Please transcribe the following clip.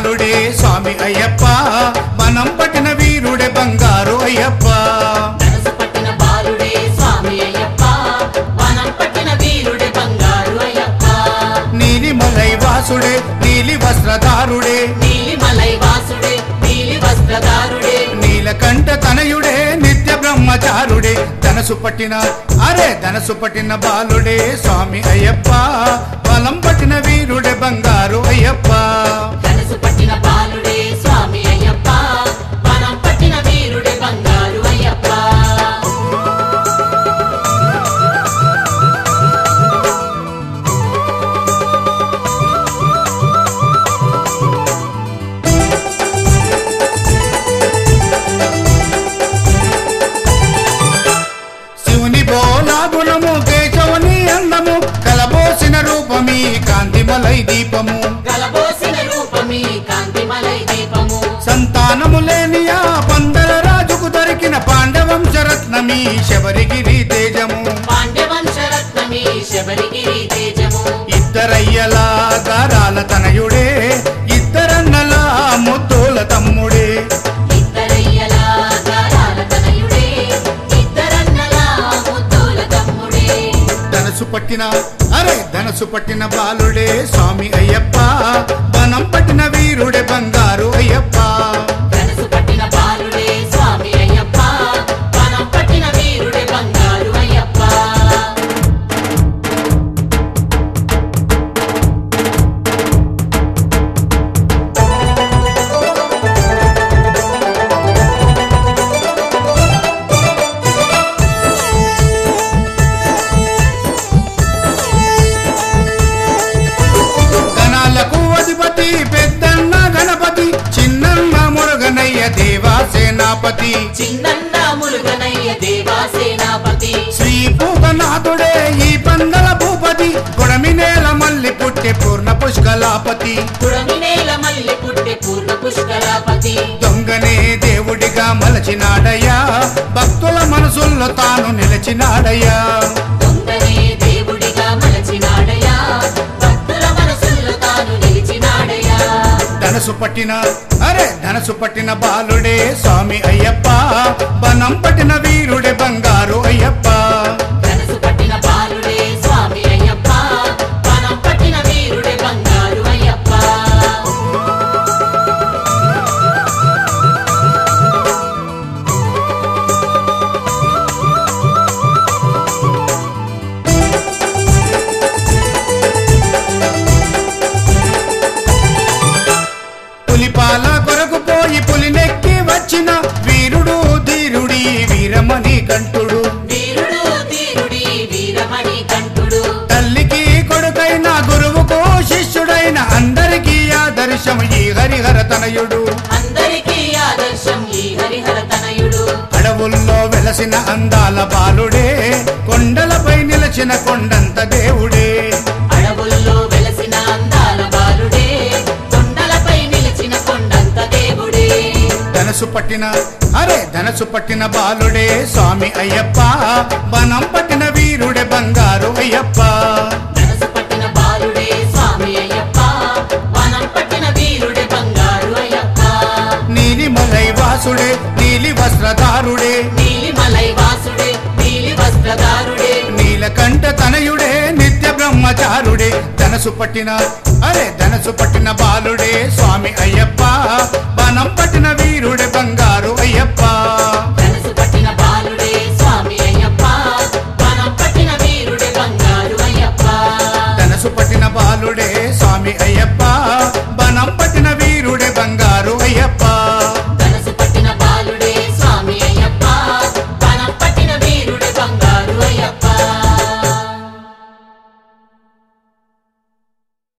బాలుడే స్వామి అయ్యప్ప మనం పట్టిన వీరుడే బంగారు అయ్యప్ప మనసు పట్టిన బాలుడే స్వామి అయ్యప్ప వనం పట్టిన వీరుడే బంగారు అయ్యప్ప నీలిమలై వాసుడే నీలి వస్త్రధారుడే నీలిమలై వాసుడే నీలి వస్త్రధారుడే నీలకంఠ తనయుడే నిత్య బ్రహ్మచారుడే ధనసు పట్టిన అరే ధనసు పట్టిన బాలుడే స్వామి అయ్యప్ప బలం పట్టిన వీరుడే బంగారు అయ్యప్ప మనసు పట్టిన బాలుడే స్వామి అయ్యప్ప వనం పట్టిన వీరుడే బంగారు అయ్యప్ప శివుని బోలా గుణము కేశవుని అందము కలబోసిన రూపమీ కాంతిమలై దీపము గలబోసిన రూపమి కాంతిమలై దీపము సంతానము లేని ఆ పందల రాజుకు దొరికిన పాండవంశరత్నమీ శబరిగిరి తేజము పాండ్యవంశరత్నమి శబరిగిరి తేజము ఇద్దరయ్యల గారాల తనయుడే ఇద్దరన్నల ముద్దుల తమ్ముడే ఇద్దరయ్యల గారాల తనయుడే ఇద్దరన్నల ముద్దుల తమ్ముడే ధనసు పట్టిన అరే ధనసు పట్టిన బాలుడే స్వామి అయ్యప్ప వనం పట్టిన వీరుడే బంగారు అయ్యప్ప మనసు పట్టిన బాలుడే స్వామి అయ్యప్ప వనం పట్టిన వీరుడే బంగారు అయ్యప్ప గణాలకు అధిపతి పెద్దన్న గణపతి చిన్నన్న మురుగనయ్య దేవా సేనాపతి చిన్నన్న మురుగనయ్య దేవా సేనాపతి శ్రీ పూగనాథుడే ఈ పందల భూపతి కొడమినేల మల్లి పుట్టె పూర్ణ పుష్కలాపతి పుడమినేల మల్లి పుట్టె పూర్ణ పుష్కరాపతి దొంగనే దేవుడిగా మలచినాడయ్యా భక్తుల మనసుల్లో తాను నిలిచినాడయ్యా దొంగనే దేవుడిగా మలచినాడయా భక్తుల మనసుల్లో తాను నిలిచినాడయా ధనసు పట్టిన అరే ధనసు పట్టిన బాలుడే స్వామి అయ్యప్ప బనం పట్టిన వీరుడే బంగారు అయ్యప్ప మనసు పట్టిన బాలుడే స్వామి అయ్యప్ప వనం పట్టిన వీరుడే బంగారు అయ్యప్ప పులిపాల కొరకు పోయి పులినెక్కి వచ్చిన వీరుడు ధీరుడి వీరమణి కంఠుడు వీరుడు తీరుడి వీరమణి కంఠుడు తల్లికి కొడుకైన గురువుకు శిష్యుడైన అందరికీ ఆదర్శం ఈ హరిహర తనయుడు అందరికీ ఆదర్శం ఈ హరిహర తనయుడు అడవుల్లో వెలసిన అందాల బాలుడే కొండలపై నిలచిన కొండంత దేవుడే అడవుల్లో వెలసిన అందాల బాలుడే కొండలపై నిలిచిన కొండంత దేవుడే ధనసు పట్టిన అరే ధనసు పట్టిన బాలుడే స్వామి అయ్యప్ప బనం పట్టిన వీరుడే బంగారు అయ్యప్ప మనసు పట్టిన బాలుడే స్వామి అయ్యప్ప వనం పట్టిన వీరుడే బంగారు అయ్యప్ప నీలిమలై వాసుడే నీలి వస్త్రధారుడే నీలిమలై వాసుడే నీలి వస్త్రధారుడే నీలకంఠ తనయుడే నిత్య బ్రహ్మచారుడే ధనసు పట్టిన అరే ధనసు పట్టిన బాలుడే స్వామి అయ్యప్ప బనం పట్టిన వీరుడే బంగారు